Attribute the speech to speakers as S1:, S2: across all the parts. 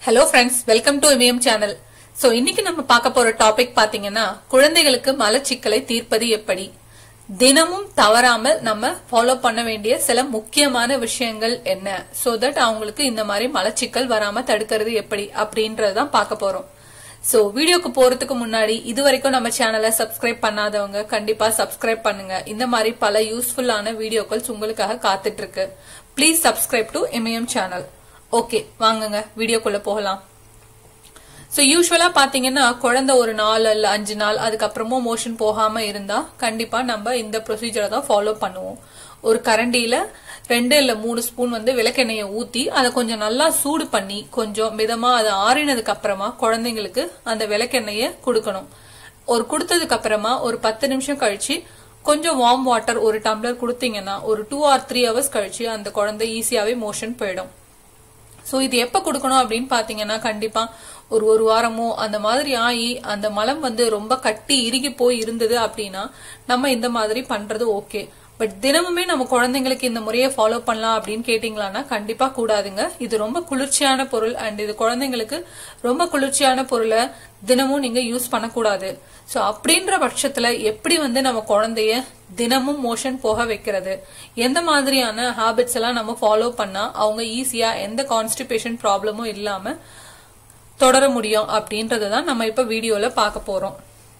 S1: hello friends welcome to MM channel so இன்னைக்கு நம்ம பார்க்க போற டாபிக் பாத்தீங்கன்னா குழந்தைகளுக்கு மலச்சிக்கலை தீர்ப்பது எப்படி தினமும் தவறாமல் நம்ம ஃபாலோ பண்ண வேண்டிய சில முக்கியமான விஷயங்கள் என்ன சோ தட் அவங்களுக்கு இந்த மாதிரி மலச்சிக்கல் வராம தடுக்கிறது எப்படி அப்படின்றதான் பார்க்க போறோம் சோ வீடியோக்கு போறதுக்கு முன்னாடி இது வரைக்கும் நம்ம சேனலை சப்ஸ்கிரைப் பண்ணாதவங்க கண்டிப்பா சப்ஸ்கிரைப் பண்ணுங்க இந்த மாதிரி பல யூஸ்ஃபுல்லான வீடியோக்கள் உங்களுக்காக காத்துட்டு இருக்கு please subscribe to MAM channel okay வாங்குங்க வீடியோக்குள்ள போகலாம் ஸோ யூஸ்வலா பாத்தீங்கன்னா குழந்தை ஒரு நாள் இல்ல அஞ்சு நாள் அதுக்கப்புறமும் மோஷன் போகாம இருந்தா கண்டிப்பா நம்ம இந்த ப்ரொசீஜரை தான் ஃபாலோ பண்ணுவோம் ஒரு கரண்டியில ரெண்டு இல்ல மூணு ஸ்பூன் வந்து விளக்கெண்ணெயை ஊத்தி அதை கொஞ்சம் நல்லா சூடு பண்ணி கொஞ்சம் மிதமா அது ஆறினதுக்கு அப்புறமா குழந்தைங்களுக்கு அந்த விளக்கெண்ணெயை கொடுக்கணும் ஒரு கொடுத்ததுக்கு அப்புறமா ஒரு பத்து நிமிஷம் கழிச்சு கொஞ்சம் வார்ம் வாட்டர் ஒரு டம்ளர் கொடுத்தீங்கன்னா ஒரு டூ ஆர் த்ரீ ஹவர்ஸ் கழிச்சு அந்த குழந்தை ஈஸியாவே மோஷன் போயிடும் சோ இது எப்ப கொடுக்கணும் அப்படின்னு பாத்தீங்கன்னா கண்டிப்பா ஒரு ஒரு வாரமோ அந்த மாதிரி ஆகி அந்த மலம் வந்து ரொம்ப கட்டி இறுகி போய் இருந்தது அப்படின்னா நம்ம இந்த மாதிரி பண்றது ஓகே பட் தினமுமே நம்ம குழந்தைங்களுக்கு இந்த முறையை ஃபாலோ பண்ணலாம் அப்படின்னு கேட்டீங்களான்னா கண்டிப்பா கூடாதுங்க இது ரொம்ப குளிர்ச்சியான பொருள் அண்ட் இது குழந்தைங்களுக்கு ரொம்ப குளிர்ச்சியான பொருளை தினமும் நீங்க யூஸ் பண்ணக்கூடாது சோ அப்படின்ற பட்சத்துல எப்படி வந்து நம்ம குழந்தைய தினமும் மோஷன் போக வைக்கிறது எந்த மாதிரியான ஹாபிட்ஸ் எல்லாம் நம்ம ஃபாலோ பண்ணா அவங்க ஈஸியா எந்த கான்ஸ்டிபேஷன் ப்ராப்ளமும் இல்லாம தொடர முடியும் அப்படின்றதான் நம்ம இப்ப வீடியோல பார்க்க போறோம்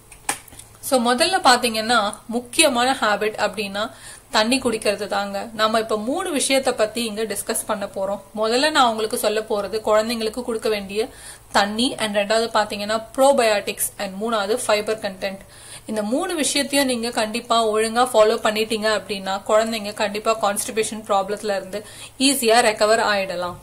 S1: சோ முதல்ல பாத்தீங்கன்னா முக்கியமான ஹாபிட் அப்படின்னா தண்ணி குடிக்கிறது தாங்க நம்ம இப்ப மூணு விஷயத்த பத்தி இங்க டிஸ்கஸ் பண்ண போறோம் முதல்ல நான் உங்களுக்கு சொல்ல போறது குழந்தைங்களுக்கு கொடுக்க வேண்டிய தண்ணி அண்ட் ரெண்டாவது பாத்தீங்கன்னா ப்ரோபயோட்டிக்ஸ் அண்ட் மூணாவது ஃபைபர் கண்டென்ட் இந்த மூணு விஷயத்தையும் நீங்க கண்டிப்பா ஒழுங்கா ஃபாலோ பண்ணிட்டீங்க அப்படின்னா குழந்தைங்க கண்டிப்பா கான்ஸ்டிபேஷன் ப்ராப்ளத்துல இருந்து ஈஸியா ரெக்கவர் ஆயிடலாம்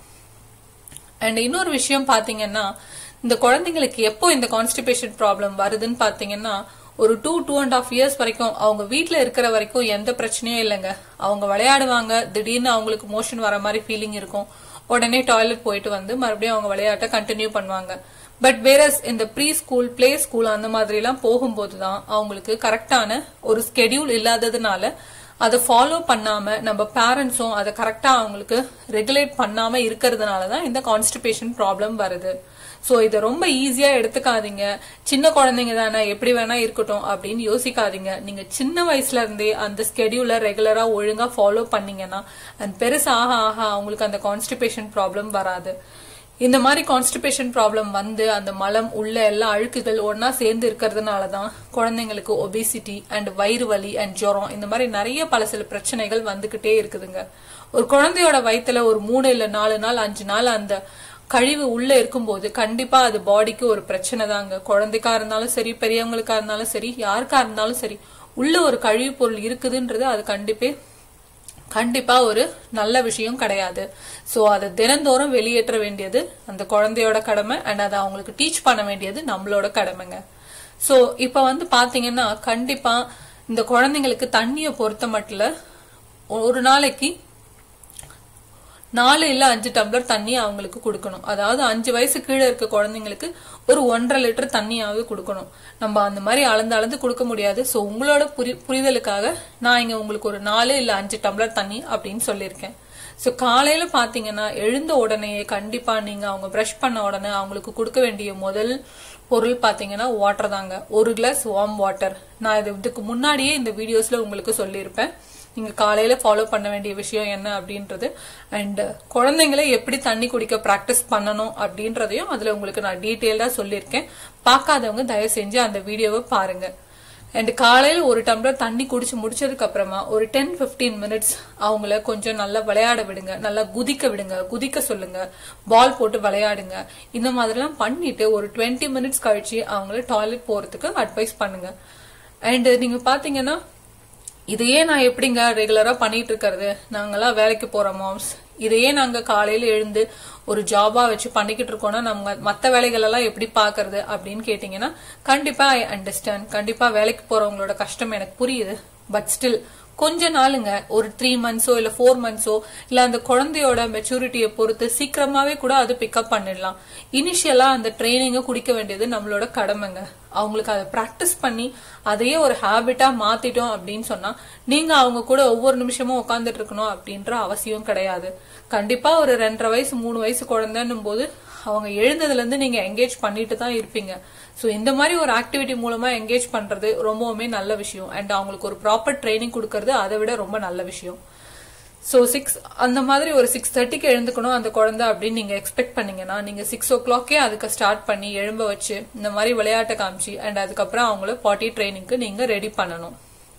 S1: அண்ட் இன்னொரு விஷயம் பாத்தீங்கன்னா இந்த குழந்தைங்களுக்கு எப்போ இந்த கான்ஸ்டிபேஷன் ப்ராப்ளம் வருதுன்னு பாத்தீங்கன்னா ஒரு two two and half years வரைக்கும் அவங்க வீட்ல இருக்கிற வரைக்கும் எந்த பிரச்சனையும் இல்லைங்க அவங்க விளையாடுவாங்க திடீர்னு அவங்களுக்கு மோஷன் வர மாதிரி ஃபீலிங் இருக்கும் உடனே டாய்லெட் போயிட்டு வந்து மறுபடியும் அவங்க விளையாட்டை கண்டினியூ பண்ணுவாங்க பட் வேற இந்த ப்ரீ ஸ்கூல் பிளே ஸ்கூல் அந்த மாதிரி எல்லாம் போகும்போது தான் அவங்களுக்கு கரெக்டான ஒரு ஸ்கெடியூல் இல்லாததுனால அதை ஃபாலோ பண்ணாம நம்ம பேரண்ட்ஸும் அதை கரெக்டா அவங்களுக்கு ரெகுலேட் பண்ணாம இருக்கிறதுனால தான் இந்த கான்ஸ்டிபேஷன் ப்ராப்ளம் வருது சோ இதை ரொம்ப ஈஸியா எடுத்துக்காதீங்க சின்ன குழந்தைங்க தானே எப்படி வேணா இருக்கட்டும் அப்படின்னு யோசிக்காதீங்க நீங்க சின்ன வயசுல இருந்தே அந்த ஸ்கெடியூல ரெகுலரா ஒழுங்கா ஃபாலோ பண்ணீங்கன்னா அண்ட் பெருசு ஆக ஆக அவங்களுக்கு அந்த கான்ஸ்டிபேஷன் ப்ராப்ளம் வராது இந்த மாதிரி கான்ஸ்டிபேஷன் ப்ராப்ளம் வந்து அந்த மலம் உள்ள எல்லா அழுக்குகள் ஒன்னா சேர்ந்து இருக்கிறதுனால தான் குழந்தைங்களுக்கு ஒபிசிட்டி அண்ட் வயிறு வலி அண்ட் ஜுரம் இந்த மாதிரி நிறைய பல சில பிரச்சனைகள் வந்துகிட்டே இருக்குதுங்க ஒரு குழந்தையோட வயித்துல ஒரு மூணு இல்ல நாலு நாள் அஞ்சு நாள் அந்த கழிவு உள்ள இருக்கும்போது கண்டிப்பா அது பாடிக்கு ஒரு பிரச்சனை தாங்க குழந்தைக்கா இருந்தாலும் சரி பெரியவங்களுக்கா இருந்தாலும் சரி யாருக்கா இருந்தாலும் சரி உள்ள ஒரு கழிவு பொருள் இருக்குதுன்றது அது கண்டிப்பா கண்டிப்பா ஒரு நல்ல விஷயம் கிடையாது சோ அதை தினந்தோறும் வெளியேற்ற வேண்டியது அந்த குழந்தையோட கடமை அண்ட் அதை அவங்களுக்கு டீச் பண்ண வேண்டியது நம்மளோட கடமைங்க சோ இப்ப வந்து பாத்தீங்கன்னா கண்டிப்பா இந்த குழந்தைங்களுக்கு தண்ணியை பொறுத்த மட்டும் ஒரு நாளைக்கு நாலு இல்ல அஞ்சு டம்ளர் தண்ணி அவங்களுக்கு கொடுக்கணும் அதாவது அஞ்சு வயசு கீழே இருக்க குழந்தைங்களுக்கு ஒரு ஒன்றரை லிட்டர் தண்ணியாவது கொடுக்கணும் நம்ம அந்த மாதிரி அளந்து அளந்து கொடுக்க முடியாது சோ உங்களோட புரி புரிதலுக்காக நான் இங்க உங்களுக்கு ஒரு நாலு இல்ல அஞ்சு டம்ளர் தண்ணி அப்படின்னு சொல்லியிருக்கேன் சோ காலையில பாத்தீங்கன்னா எழுந்த உடனே கண்டிப்பா நீங்க அவங்க பிரஷ் பண்ண உடனே அவங்களுக்கு கொடுக்க வேண்டிய முதல் பொருள் பாத்தீங்கன்னா வாட்டர் தாங்க ஒரு கிளாஸ் வார்ம் வாட்டர் நான் இது இதுக்கு முன்னாடியே இந்த வீடியோஸ்ல உங்களுக்கு சொல்லியிருப்பேன் நீங்க காலையில ஃபாலோ பண்ண வேண்டிய விஷயம் என்ன அப்படின்றது அண்ட் குழந்தைங்களை எப்படி தண்ணி குடிக்க பிராக்டிஸ் பண்ணணும் அப்படின்றதையும் அதுல உங்களுக்கு நான் டீட்டெயில்டா சொல்லியிருக்கேன் பார்க்காதவங்க தயவு செஞ்சு அந்த வீடியோவை பாருங்க அண்ட் காலையில ஒரு டம்ளர் தண்ணி குடிச்சு முடிச்சதுக்கு அப்புறமா ஒரு டென் பிப்டீன் மினிட்ஸ் அவங்கள கொஞ்சம் நல்லா விளையாட விடுங்க நல்லா குதிக்க விடுங்க குதிக்க சொல்லுங்க பால் போட்டு விளையாடுங்க இந்த மாதிரிலாம் பண்ணிட்டு ஒரு டுவெண்ட்டி மினிட்ஸ் கழிச்சு அவங்கள டாய்லெட் போறதுக்கு அட்வைஸ் பண்ணுங்க அண்ட் நீங்க பாத்தீங்கன்னா இதையே நான் எப்படிங்க ரெகுலரா பண்ணிட்டு இருக்கிறது நாங்கெல்லாம் வேலைக்கு போற மாம்ஸ் இதையே நாங்க காலையில எழுந்து ஒரு ஜாபா வச்சு பண்ணிக்கிட்டு இருக்கோம்னா நம்ம மத்த வேலைகள் எல்லாம் எப்படி பாக்குறது அப்படின்னு கேட்டீங்கன்னா கண்டிப்பா ஐ அண்டர்ஸ்டாண்ட் கண்டிப்பா வேலைக்கு போறவங்களோட கஷ்டம் எனக்கு புரியுது பட் ஸ்டில் கொஞ்ச நாளுங்க ஒரு த்ரீ மந்த்ஸோ இல்ல ஃபோர் மந்த்ஸோ இல்ல அந்த குழந்தையோட மெச்சூரிட்டியை பொறுத்து சீக்கிரமாவே கூட அது பிக்கப் பண்ணிடலாம் இனிஷியலா அந்த ட்ரைனிங்க குடிக்க வேண்டியது நம்மளோட கடமைங்க அவங்களுக்கு அதை பிராக்டிஸ் பண்ணி அதையே ஒரு ஹேபிட்டா மாத்திட்டோம் அப்படின்னு சொன்னா நீங்க அவங்க கூட ஒவ்வொரு நிமிஷமும் உட்காந்துட்டு இருக்கணும் அப்படின்ற அவசியம் கிடையாது கண்டிப்பா ஒரு ரெண்டரை வயசு மூணு வயசு குழந்தைன்னும் போது அவங்க எழுந்ததுல இருந்து நீங்க என்கேஜ் பண்ணிட்டு தான் இருப்பீங்க சோ இந்த மாதிரி ஒரு ஆக்டிவிட்டி மூலமா என்கேஜ் பண்றது ரொம்பவுமே நல்ல விஷயம் அண்ட் அவங்களுக்கு ஒரு ப்ராப்பர் ட்ரைனிங் கொடுக்கறது அதை விட ரொம்ப நல்ல விஷயம் ஸோ சிக்ஸ் அந்த மாதிரி ஒரு சிக்ஸ் தேர்ட்டிக்கு எழுந்துக்கணும் அந்த குழந்தை அப்படின்னு நீங்க எக்ஸ்பெக்ட் பண்ணீங்கன்னா நீங்க சிக்ஸ் ஓ கிளாக்கே அதுக்கு ஸ்டார்ட் பண்ணி எழும்ப வச்சு இந்த மாதிரி விளையாட்டை காமிச்சு அண்ட் அதுக்கப்புறம் அவங்கள பாட்டி ட்ரைனிங்க்கு நீங்க ரெடி பண்ணணும்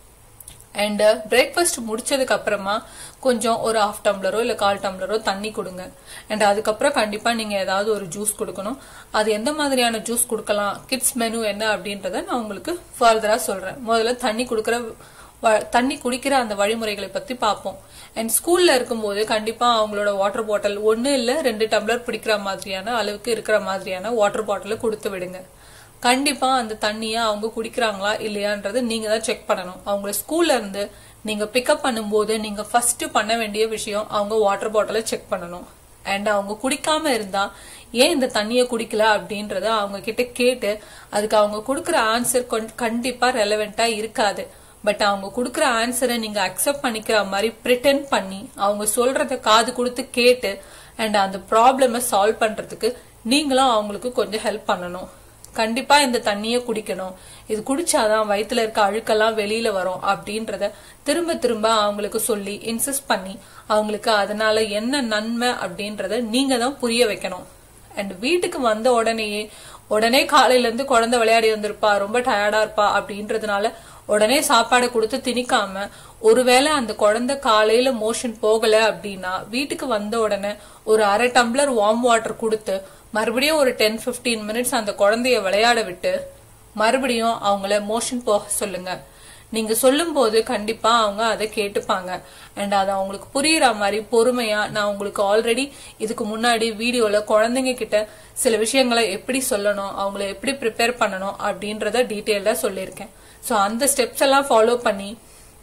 S1: அண்ட் பிரேக்ஃபாஸ்ட் முடிச்சதுக்கு அப்புறமா கொஞ்சம் ஒரு ஹாஃப் டம்ளரோ இல்ல கால் டம்ளரோ தண்ணி கொடுங்க அண்ட் அதுக்கப்புறம் கண்டிப்பா நீங்க ஏதாவது ஒரு ஜூஸ் கொடுக்கணும் அது எந்த மாதிரியான ஜூஸ் கொடுக்கலாம் கிட்ஸ் மெனு என்ன அப்படின்றத நான் உங்களுக்கு ஃபர்தரா சொல்றேன் முதல்ல தண்ணி கொடுக்கற வ- தண்ணி குடிக்கிற அந்த வழிமுறைகளை பத்தி பார்ப்போம் அண்ட் ஸ்கூல்ல இருக்கும்போது கண்டிப்பா அவங்களோட வாட்டர் பாட்டில் ஒன்னு இல்ல ரெண்டு டம்ளர் பிடிக்கிற மாதிரியான அளவுக்கு இருக்கிற மாதிரியான வாட்டர் பாட்டில கொடுத்து விடுங்க கண்டிப்பா அந்த தண்ணிய அவங்க குடிக்கிறாங்களா இல்லையான்றது நீங்க தான் செக் பண்ணணும் அவங்க ஸ்கூல்ல இருந்து நீங்க பிக்கப் பண்ணும்போது நீங்க ஃபர்ஸ்ட் பண்ண வேண்டிய விஷயம் அவங்க வாட்டர் பாட்டிலை செக் பண்ணணும் அண்ட் அவங்க குடிக்காம இருந்தா ஏன் இந்த தண்ணிய குடிக்கல அப்படின்றத அவங்க கிட்ட கேட்டு அதுக்கு அவங்க கொடுக்கற ஆன்சர் கண்டிப்பா ரெலவெண்டா இருக்காது பட் அவங்க கொடுக்கற ஆன்சரை நீங்க அக்செப்ட் பண்ணிக்கிற மாதிரி பிரிட்டன் பண்ணி அவங்க சொல்றத காது கொடுத்து கேட்டு அண்ட் அந்த ப்ராப்ளம சால்வ் பண்றதுக்கு நீங்களும் அவங்களுக்கு கொஞ்சம் ஹெல்ப் பண்ணணும் கண்டிப்பா இந்த தண்ணிய குடிக்கணும் இது குடிச்சாதான் வயித்துல இருக்க அழுக்கெல்லாம் வெளியில வரும் அப்படின்றத திரும்ப திரும்ப அவங்களுக்கு சொல்லி இன்சிஸ்ட் பண்ணி அவங்களுக்கு அதனால என்ன நன்மை அப்படின்றத நீங்க தான் புரிய வைக்கணும் அண்ட் வீட்டுக்கு வந்த உடனேயே உடனே காலையில இருந்து குழந்தை விளையாடி வந்திருப்பா ரொம்ப டயர்டா இருப்பா அப்படின்றதுனால உடனே சாப்பாடை கொடுத்து திணிக்காம ஒருவேளை அந்த குழந்தை காலையில மோஷன் போகல அப்படின்னா வீட்டுக்கு வந்த உடனே ஒரு அரை டம்ளர் வார்ம் வாட்டர் கொடுத்து மறுபடியும் ஒரு டென் 15 மினிட்ஸ் அந்த குழந்தைய விளையாட விட்டு மறுபடியும் அவங்கள மோஷன் போக சொல்லுங்க நீங்க சொல்லும்போது கண்டிப்பா அவங்க அதை கேட்டுப்பாங்க அண்ட் அது அவங்களுக்கு புரியுற மாதிரி பொறுமையா நான் உங்களுக்கு ஆல்ரெடி இதுக்கு முன்னாடி வீடியோல குழந்தைங்க கிட்ட சில விஷயங்களை எப்படி சொல்லணும் அவங்கள எப்படி ப்ரிப்பேர் பண்ணணும் அப்படின்றத டீட்டெயிலா சொல்லியிருக்கேன் சோ அந்த ஸ்டெப்ஸ் எல்லாம் ஃபாலோ பண்ணி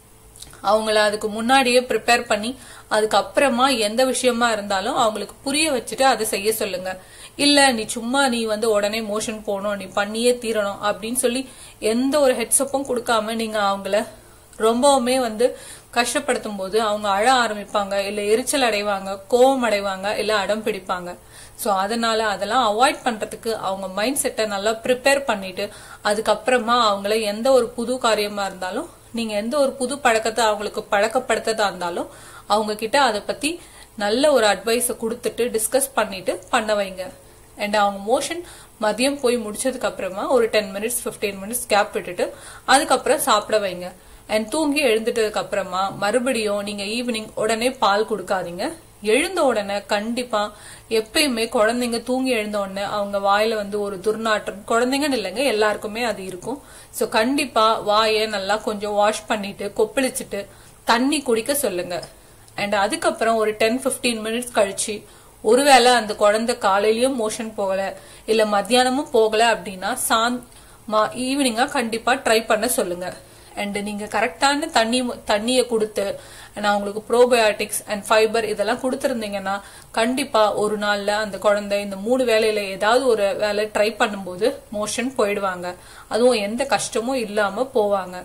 S1: அவங்கள அதுக்கு முன்னாடியே ப்ரிப்பேர் பண்ணி அதுக்கப்புறமா எந்த விஷயமா இருந்தாலும் அவங்களுக்கு புரிய வச்சுட்டு அதை செய்ய சொல்லுங்க இல்ல நீ சும்மா நீ வந்து உடனே மோஷன் போகணும் நீ பண்ணியே தீரணும் அப்படின்னு சொல்லி எந்த ஒரு ஹெட்ஸ்அப்பும் கொடுக்காம நீங்க அவங்கள ரொம்பவுமே வந்து கஷ்டப்படுத்தும் போது அவங்க அழ ஆரம்பிப்பாங்க இல்ல எரிச்சல் அடைவாங்க கோவம் அடைவாங்க இல்ல அடம் பிடிப்பாங்க சோ அதனால அதெல்லாம் அவாய்ட் பண்றதுக்கு அவங்க மைண்ட் செட்டை நல்லா ப்ரிப்பேர் பண்ணிட்டு அதுக்கப்புறமா அவங்கள எந்த ஒரு புது காரியமா இருந்தாலும் நீங்க எந்த ஒரு புது பழக்கத்தை அவங்களுக்கு பழக்கப்படுத்ததா இருந்தாலும் அவங்க கிட்ட அதை பத்தி நல்ல ஒரு அட்வைஸ கொடுத்துட்டு டிஸ்கஸ் பண்ணிட்டு பண்ண வைங்க அண்ட் அவங்க மோஷன் மதியம் போய் முடிச்சதுக்கு அப்புறமா ஒரு டென் மினிட்ஸ் 15 மினிட்ஸ் கேப் விட்டுட்டு அதுக்கப்புறம் சாப்பிட வைங்க அண்ட் தூங்கி எழுந்துட்டதுக்கு அப்புறமா மறுபடியும் நீங்க ஈவினிங் உடனே பால் கொடுக்காதீங்க எழுந்த உடனே கண்டிப்பா எப்பயுமே குழந்தைங்க தூங்கி எழுந்த உடனே அவங்க வாயில வந்து ஒரு துர்நாற்றம் குழந்தைங்கன்னு இல்லைங்க எல்லாருக்குமே அது இருக்கும் சோ கண்டிப்பா வாயை நல்லா கொஞ்சம் வாஷ் பண்ணிட்டு கொப்பளிச்சுட்டு தண்ணி குடிக்க சொல்லுங்க அண்ட் அதுக்கப்புறம் ஒரு டென் 15 மினிட்ஸ் கழிச்சு ஒருவேளை அந்த குழந்தை காலையிலயும் மோஷன் போகல இல்ல மத்தியானமும் போகல அப்படின்னா சாந் ஈவினிங்கா கண்டிப்பா ட்ரை பண்ண சொல்லுங்க அண்ட் நீங்க கரெக்டான தண்ணி தண்ணியை கொடுத்து நான் உங்களுக்கு ப்ரோபயோட்டிக்ஸ் அண்ட் ஃபைபர் இதெல்லாம் கொடுத்துருந்தீங்கன்னா கண்டிப்பா ஒரு நாள்ல அந்த குழந்தை இந்த மூணு வேலையில ஏதாவது ஒரு வேலை ட்ரை பண்ணும்போது மோஷன் போயிடுவாங்க அதுவும் எந்த கஷ்டமும் இல்லாம போவாங்க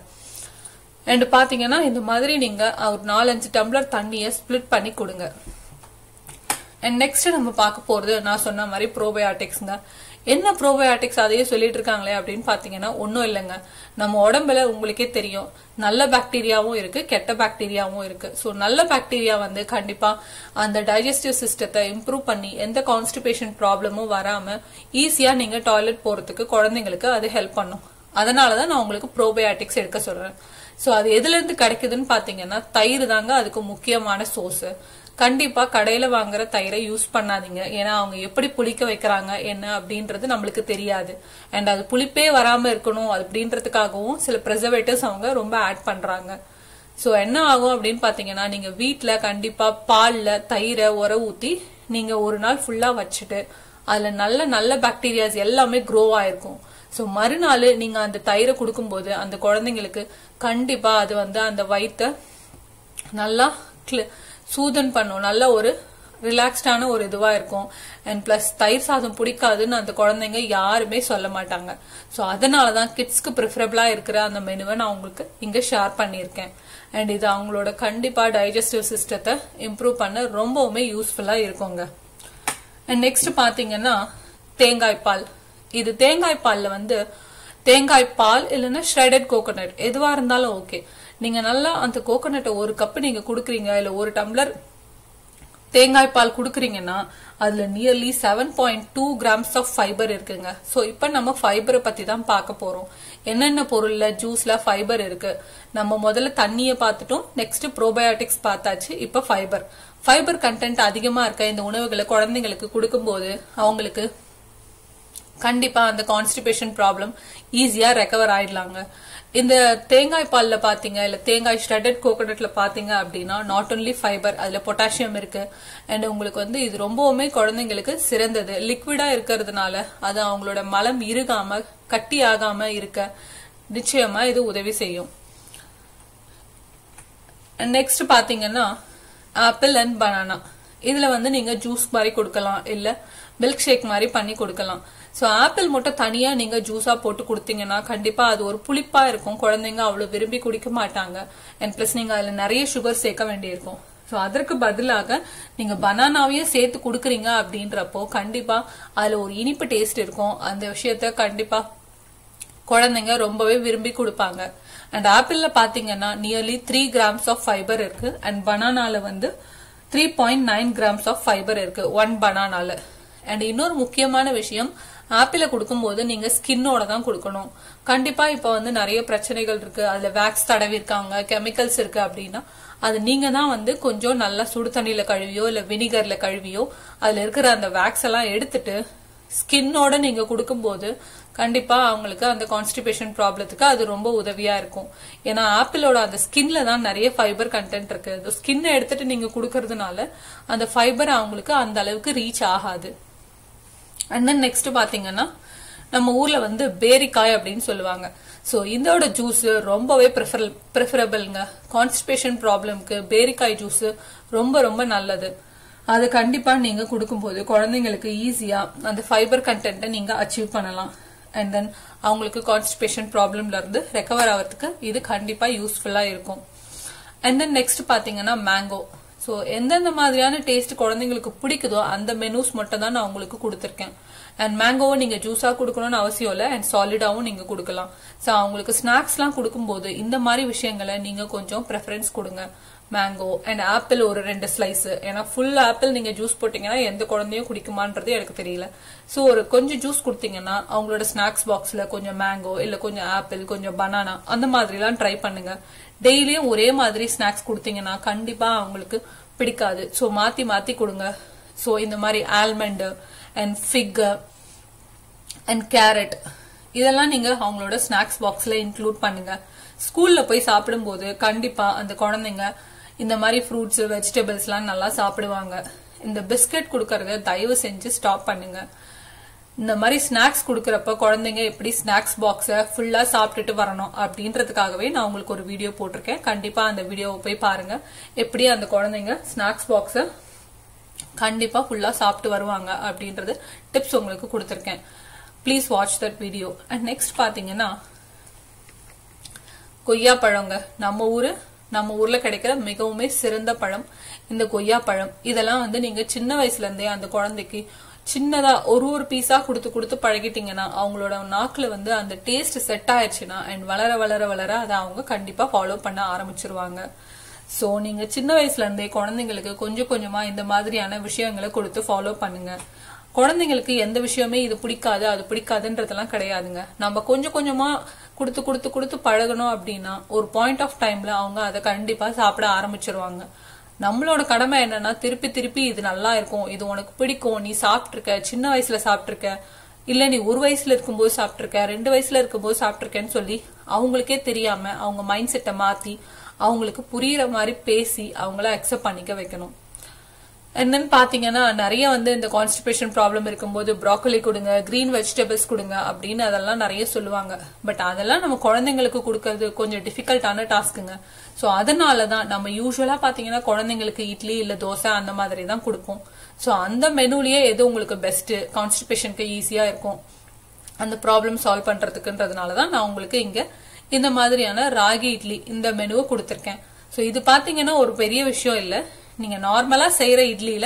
S1: அண்ட் பாத்தீங்கன்னா இந்த மாதிரி நீங்க ஒரு நாலஞ்சு டம்ளர் தண்ணியை ஸ்ப்ளிட் பண்ணி கொடுங்க அண்ட் நெக்ஸ்ட் நம்ம பார்க்க போறது நான் சொன்ன மாதிரி ப்ரோபயோட்டிக்ஸ்ங்க என்ன ப்ரோபயோட்டிக்ஸ் அதையே சொல்லிட்டு இருக்காங்களே அப்படின்னு பாத்தீங்கன்னா ஒன்றும் இல்லைங்க நம்ம உடம்புல உங்களுக்கே தெரியும் நல்ல பாக்டீரியாவும் இருக்கு கெட்ட பாக்டீரியாவும் இருக்கு ஸோ நல்ல பாக்டீரியா வந்து கண்டிப்பா அந்த டைஜஸ்டிவ் சிஸ்டத்தை இம்ப்ரூவ் பண்ணி எந்த கான்ஸ்டிபேஷன் ப்ராப்ளமும் வராம ஈஸியா நீங்க டாய்லெட் போறதுக்கு குழந்தைங்களுக்கு அது ஹெல்ப் பண்ணும் அதனாலதான் நான் உங்களுக்கு ப்ரோபயோட்டிக்ஸ் எடுக்க சொல்றேன் சோ அது எதுல இருந்து கிடைக்குதுன்னு பாத்தீங்கன்னா தயிர் தாங்க அதுக்கு முக்கியமான சோர்ஸ் கண்டிப்பா கடையில வாங்குற தயிரை யூஸ் பண்ணாதீங்க ஏன்னா அவங்க எப்படி புளிக்க வைக்கிறாங்க என்ன அப்படின்றது நம்மளுக்கு தெரியாது அண்ட் அது புளிப்பே வராம இருக்கணும் அப்படின்றதுக்காகவும் சில ப்ரிசர்வேட்டிவ்ஸ் அவங்க ரொம்ப ஆட் பண்றாங்க சோ என்ன ஆகும் அப்படின்னு பாத்தீங்கன்னா நீங்க வீட்ல கண்டிப்பா பால்ல தயிரை உர ஊத்தி நீங்க ஒரு நாள் ஃபுல்லா வச்சுட்டு அதுல நல்ல நல்ல பாக்டீரியாஸ் எல்லாமே க்ரோ ஆயிருக்கும் சோ மறுநாள் நீங்க அந்த தயிரை கொடுக்கும்போது அந்த குழந்தைங்களுக்கு கண்டிப்பா அது வந்து அந்த வயித்தை நல்லா சூதன் பண்ணும் நல்ல ஒரு ரிலாக்ஸ்டான ஒரு இதுவா இருக்கும் அண்ட் பிளஸ் தயிர் சாதம் பிடிக்காதுன்னு அந்த குழந்தைங்க யாருமே சொல்ல மாட்டாங்க ஸோ அதனாலதான் கிட்ஸ்க்கு ப்ரிஃபரபிளா இருக்கிற அந்த மெனுவை நான் உங்களுக்கு இங்க ஷேர் பண்ணியிருக்கேன் அண்ட் இது அவங்களோட கண்டிப்பா டைஜஸ்டிவ் சிஸ்டத்தை இம்ப்ரூவ் பண்ண ரொம்பவுமே யூஸ்ஃபுல்லா இருக்குங்க அண்ட் நெக்ஸ்ட் பாத்தீங்கன்னா தேங்காய் பால் இது தேங்காய் பால்ல வந்து தேங்காய் பால் இல்லைன்னா ஷ்ரெடட் கோகோனட் எதுவா இருந்தாலும் ஓகே நீங்க நல்லா அந்த கோகோனட்டை ஒரு கப் நீங்க குடுக்குறீங்க இல்ல ஒரு டம்ளர் தேங்காய் பால் குடுக்குறீங்கன்னா அதுல nearly seven point two grams of fibre இருக்குங்க சோ இப்ப நம்ம ஃபைபரை பத்தி தான் பார்க்க போறோம் என்னென்ன பொருள்ல ஜூஸ்ல ஃபைபர் இருக்கு நம்ம முதல்ல தண்ணிய பார்த்துட்டோம் நெக்ஸ்ட் ப்ரோபயோட்டிக்ஸ் பார்த்தாச்சு இப்ப ஃபைபர் ஃபைபர் கண்டென்ட் அதிகமா இருக்க இந்த உணவுகளை குழந்தைங்களுக்கு கொடுக்கும்போது அவங்களுக்கு கண்டிப்பா அந்த கான்ஸ்டிபேஷன் ப்ராப்ளம் ஈஸியா ரெக்கவர் ஆயிடலாங்க இந்த தேங்காய் பால்ல பாத்தீங்க இல்ல தேங்காய் ஷ்ரெடட் கோகோனட்ல பாத்தீங்க அப்படின்னா நாட் ஒன்லி ஃபைபர் அதுல பொட்டாசியம் இருக்கு அண்ட் உங்களுக்கு வந்து இது ரொம்பவுமே குழந்தைங்களுக்கு சிறந்தது லிக்விடா இருக்கிறதுனால அது அவங்களோட மலம் இறுகாம கட்டி ஆகாம இருக்க நிச்சயமா இது உதவி செய்யும் நெக்ஸ்ட் பாத்தீங்கன்னா ஆப்பிள் அண்ட் பனானா இதுல வந்து நீங்க ஜூஸ் மாதிரி கொடுக்கலாம் இல்ல மில்க் ஷேக் மாதிரி பண்ணி கொடுக்கலாம் சோ ஆப்பிள் மட்டும் தனியா நீங்க ஜூஸா போட்டு கொடுத்தீங்கன்னா கண்டிப்பா அது ஒரு புளிப்பா இருக்கும் குழந்தைங்க அவ்வளவு விரும்பி குடிக்க மாட்டாங்க அண்ட் பிளஸ் நீங்க அதுல நிறைய சுகர் சேர்க்க வேண்டியிருக்கும் சோ அதற்கு பதிலாக நீங்க பனானாவையும் சேர்த்து கொடுக்குறீங்க அப்படின்றப்போ கண்டிப்பா அதுல ஒரு இனிப்பு டேஸ்ட் இருக்கும் அந்த விஷயத்த கண்டிப்பா குழந்தைங்க ரொம்பவே விரும்பி கொடுப்பாங்க அண்ட் ஆப்பிள்ல பாத்தீங்கன்னா nearly three grams of fibre இருக்கு அண்ட் பனானால வந்து three point nine grams of fibre இருக்கு ஒன் பனானால அண்ட் இன்னொரு முக்கியமான விஷயம் ஆப்பிள கொடுக்கும்போது நீங்க ஸ்கின்னோட தான் கொடுக்கணும் கண்டிப்பா இப்ப வந்து நிறைய பிரச்சனைகள் இருக்கு அதுல வேக்ஸ் தடவி இருக்காங்க கெமிக்கல்ஸ் இருக்கு அப்படின்னா அது நீங்க தான் வந்து கொஞ்சம் நல்லா சுடு தண்ணியில கழுவியோ இல்ல வினிகர்ல கழுவியோ அதுல இருக்கிற அந்த வேக்ஸ் எல்லாம் எடுத்துட்டு ஸ்கின்னோட நீங்க கொடுக்கும்போது கண்டிப்பா அவங்களுக்கு அந்த கான்ஸ்டிபேஷன் ப்ராப்ளத்துக்கு அது ரொம்ப உதவியா இருக்கும் ஏன்னா ஆப்பிளோட அந்த ஸ்கின்ல தான் நிறைய ஃபைபர் கண்டென்ட் இருக்கு அந்த ஸ்கின்னை எடுத்துட்டு நீங்க கொடுக்கறதுனால அந்த ஃபைபர் அவங்களுக்கு அந்த அளவுக்கு ரீச் ஆகாது அண்ட் தென் நெக்ஸ்ட் பாத்தீங்கன்னா நம்ம ஊர்ல வந்து பேரிக்காய் அப்படின்னு சொல்லுவாங்க சோ இதோட ஜூஸ் ரொம்பவே ப்ரிஃபரபிள்ங்க கான்ஸ்டிபேஷன் ப்ராப்ளம்க்கு பேரிக்காய் ஜூஸ் ரொம்ப ரொம்ப நல்லது அது கண்டிப்பா நீங்க கொடுக்கும்போது குழந்தைங்களுக்கு ஈஸியா அந்த ஃபைபர் கண்டென்ட்டை நீங்க அச்சீவ் பண்ணலாம் அண்ட் தென் அவங்களுக்கு கான்ஸ்டிபேஷன் ப்ராப்ளம்ல இருந்து ரெக்கவர் ஆகிறதுக்கு இது கண்டிப்பா யூஸ்ஃபுல்லா இருக்கும் அண்ட் தென் நெக்ஸ்ட் பாத்தீங்கன்னா மேங்கோ ஸோ எந்தெந்த மாதிரியான டேஸ்ட் குழந்தைங்களுக்கு பிடிக்குதோ அந்த மெனூஸ் மட்டும் தான் நான் உங்களுக்கு கொடுத்துருக்கேன் அண்ட் மேங்கோவை நீங்க ஜூஸா கொடுக்கணும்னு அவசியம் இல்லை அண்ட் சாலிடாவும் நீங்க கொடுக்கலாம் ஸோ அவங்களுக்கு ஸ்நாக்ஸ்லாம் கொடுக்கும்போது இந்த மாதிரி விஷயங்களை நீங்க கொஞ்சம் ப்ரெஃபரன்ஸ் கொடுங்க மேங்கோ அண்ட் ஆப்பிள் ஒரு ரெண்டு ஸ்லைஸ் ஏன்னா ஃபுல் ஆப்பிள் நீங்க ஜூஸ் போட்டீங்கன்னா எந்த குழந்தையும் குடிக்குமான்றது எனக்கு தெரியல ஸோ ஒரு கொஞ்சம் ஜூஸ் கொடுத்தீங்கன்னா அவங்களோட ஸ்நாக்ஸ் பாக்ஸ்ல கொஞ்சம் மேங்கோ இல்ல கொஞ்சம் ஆப்பிள் கொஞ்சம் பனானா அந்த மாதிரிலாம் ட்ரை பண்ணுங்க டெய்லியும் ஒரே மாதிரி ஸ்நாக்ஸ் கொடுத்தீங்கன்னா கண்டிப்பா அவங்களுக்கு பிடிக்காது ஸோ மாத்தி மாத்தி கொடுங்க ஸோ இந்த மாதிரி almond and fig and carrot இதெல்லாம் நீங்க அவங்களோட ஸ்நாக்ஸ் பாக்ஸ்ல இன்க்ளூட் பண்ணுங்க ஸ்கூல்ல போய் சாப்பிடும்போது கண்டிப்பா அந்த குழந்தைங்க இந்த மாதிரி ஃப்ரூட்ஸ் வெஜிடபிள்ஸ் எல்லாம் நல்லா சாப்பிடுவாங்க இந்த பிஸ்கட் கொடுக்கறத தயவு செஞ்சு ஸ்டாப் பண்ணுங்க இந்த மாதிரி ஸ்நாக்ஸ் கொடுக்கறப்ப குழந்தைங்க எப்படி ஸ்நாக்ஸ் பாக்ஸ ஃபுல்லா சாப்பிட்டுட்டு வரணும் அப்படின்றதுக்காகவே நான் உங்களுக்கு ஒரு வீடியோ போட்டிருக்கேன் கண்டிப்பா அந்த வீடியோவை போய் பாருங்க எப்படி அந்த குழந்தைங்க ஸ்நாக்ஸ் பாக்ஸ கண்டிப்பா ஃபுல்லா சாப்பிட்டு வருவாங்க அப்படின்றது டிப்ஸ் உங்களுக்கு கொடுத்துருக்கேன் please watch that video and next பாத்தீங்கன்னா கொய்யா பழங்க நம்ம ஊரு நம்ம ஊர்ல கிடைக்கிற மிகவுமே சிறந்த பழம் இந்த கொய்யா பழம் இதெல்லாம் வந்து நீங்க சின்ன வயசுல இருந்தே அந்த குழந்தைக்கு சின்னதா ஒரு ஒரு பீஸா கொடுத்து கொடுத்து பழகிட்டீங்கன்னா அவங்களோட நாக்குல வந்து அந்த டேஸ்ட் செட் ஆயிடுச்சுன்னா அண்ட் வளர வளர வளர அதை அவங்க கண்டிப்பா ஃபாலோ பண்ண ஆரம்பிச்சிருவாங்க சோ நீங்க சின்ன வயசுல இருந்தே குழந்தைங்களுக்கு கொஞ்சம் கொஞ்சமா இந்த மாதிரியான விஷயங்களை கொடுத்து ஃபாலோ பண்ணுங்க குழந்தைங்களுக்கு எந்த விஷயமே இது பிடிக்காது அது பிடிக்காதுன்றதெல்லாம் கிடையாதுங்க நம்ம கொஞ்சம் கொஞ்சமா கொடுத்து கொடுத்து கொடுத்து பழகணும் அப்படின்னா ஒரு பாயிண்ட் ஆஃப் டைம்ல அவங்க அதை கண்டிப்பா சாப்பிட ஆரம்பிச்சிருவாங்க நம்மளோட கடமை என்னன்னா திருப்பி திருப்பி இது நல்லா இருக்கும் இது உனக்கு பிடிக்கும் நீ சாப்பிட்டிருக்க சின்ன வயசுல சாப்பிட்டிருக்க இல்ல நீ ஒரு வயசுல இருக்கும்போது சாப்பிட்டிருக்க ரெண்டு வயசுல இருக்கும்போது சாப்பிட்டிருக்கேன்னு சொல்லி அவங்களுக்கே தெரியாம அவங்க மைண்ட் செட்டை மாத்தி அவங்களுக்கு புரியுற மாதிரி பேசி அவங்கள அக்செப்ட் பண்ணிக்க வைக்கணும் என்னன்னு பாத்தீங்கன்னா நிறைய வந்து இந்த கான்ஸ்டிபேஷன் ப்ராப்ளம் இருக்கும்போது ப்ராக்கலி கொடுங்க கிரீன் வெஜிடபிள்ஸ் கொடுங்க அப்படின்னு அதெல்லாம் நிறைய சொல்லுவாங்க பட் அதெல்லாம் நம்ம குழந்தைங்களுக்கு கொடுக்கறது கொஞ்சம் டிஃபிகல்ட்டான டாஸ்க்குங்க ஸோ அதனால தான் நம்ம யூஸ்வலா பாத்தீங்கன்னா குழந்தைங்களுக்கு இட்லி இல்ல தோசை அந்த மாதிரி தான் கொடுப்போம் ஸோ அந்த மெனுலயே எது உங்களுக்கு பெஸ்ட் கான்ஸ்டிபேஷனுக்கு ஈஸியா இருக்கும் அந்த ப்ராப்ளம் சால்வ் பண்றதுக்குன்றதுனால தான் நான் உங்களுக்கு இங்க இந்த மாதிரியான ராகி இட்லி இந்த மெனுவை கொடுத்துருக்கேன் ஸோ இது பாத்தீங்கன்னா ஒரு பெரிய விஷயம் இல்ல நீங்க நார்மலா செய்யற இட்லியில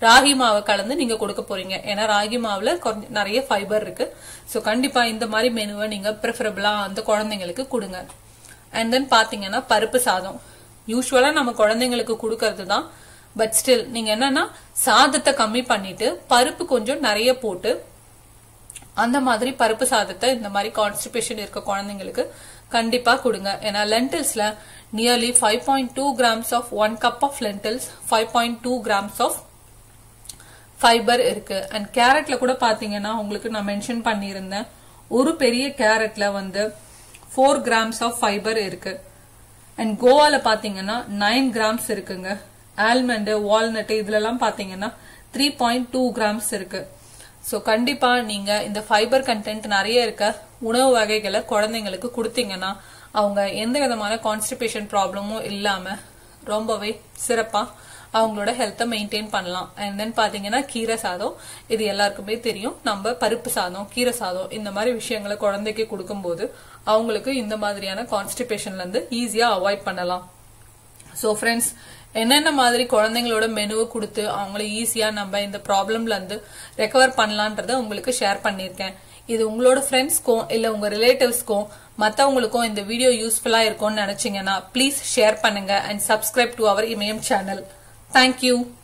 S1: ராகி மாவை கலந்து நீங்க கொடுக்க போறீங்க ஏன்னா ராகி மாவுல கொஞ்சம் நிறைய ஃபைபர் இருக்கு சோ கண்டிப்பா இந்த மாதிரி மெனுவை நீங்க ப்ரிஃபரபிளா அந்த குழந்தைங்களுக்கு கொடுங்க அண்ட் தென் பாத்தீங்கன்னா பருப்பு சாதம் யூஸ்வலா நம்ம குழந்தைங்களுக்கு கொடுக்கறது தான் பட் ஸ்டில் நீங்க என்னன்னா சாதத்தை கம்மி பண்ணிட்டு பருப்பு கொஞ்சம் நிறைய போட்டு அந்த மாதிரி பருப்பு சாதத்தை இந்த மாதிரி கான்ஸ்டிபேஷன் இருக்க குழந்தைங்களுக்கு கண்டிப்பா கொடுங்க ஏன்னா லென்டில்ஸ்ல nearly five point two grams of one cup of lentils five point two grams of fibre இருக்கு அண்ட் கேரட்ல கூட பாத்தீங்கன்னா உங்களுக்கு நான் மென்ஷன் பண்ணியிருந்தேன் ஒரு பெரிய கேரட்ல வந்து ஃபோர் கிராம்ஸ் ஆஃப் ஃபைபர் இருக்கு அண்ட் கோவால பாத்தீங்கன்னா நைன் கிராம்ஸ் இருக்குங்க ஆல்மண்ட் வால்நட் இதுல எல்லாம் பாத்தீங்கன்னா த்ரீ பாயிண்ட் டூ கிராம்ஸ் இருக்கு ஸோ கண்டிப்பா நீங்க இந்த ஃபைபர் கண்டென்ட் நிறைய இருக்க உணவு வகைகளை குழந்தைங்களுக்கு கொடுத்தீங்கன்னா அவங்க எந்த விதமான கான்ஸ்டிபேஷன் ப்ராப்ளமும் இல்லாம ரொம்பவே சிறப்பா அவங்களோட ஹெல்த்தை மெயின்டைன் பண்ணலாம் அண்ட் தென் பாத்தீங்கன்னா கீரை சாதம் இது எல்லாருக்குமே தெரியும் நம்ம பருப்பு சாதம் கீரை சாதம் இந்த மாதிரி விஷயங்களை குழந்தைக்கு கொடுக்கும்போது அவங்களுக்கு இந்த மாதிரியான கான்ஸ்டிபேஷன்ல இருந்து ஈஸியா அவாய்ட் பண்ணலாம் ஸோ ஃப்ரெண்ட்ஸ் என்னென்ன மாதிரி குழந்தைங்களோட மெனுவை கொடுத்து அவங்கள ஈஸியா நம்ம இந்த ப்ராப்ளம்ல இருந்து ரெக்கவர் பண்ணலான்றத உங்களுக்கு ஷேர் பண்ணியிருக்கேன் இது உங்களோட ஃப்ரெண்ட்ஸ்க்கும் இல்ல உங்க ரிலேட்டிவ்ஸ்க்கும் மத்தவங்களுக்கும் இந்த வீடியோ யூஸ்ஃபுல்லா இருக்கும்னு நினைச்சீங்கன்னா ப்ளீஸ் ஷேர் பண்ணுங்க and subscribe to our Imayam channel thank you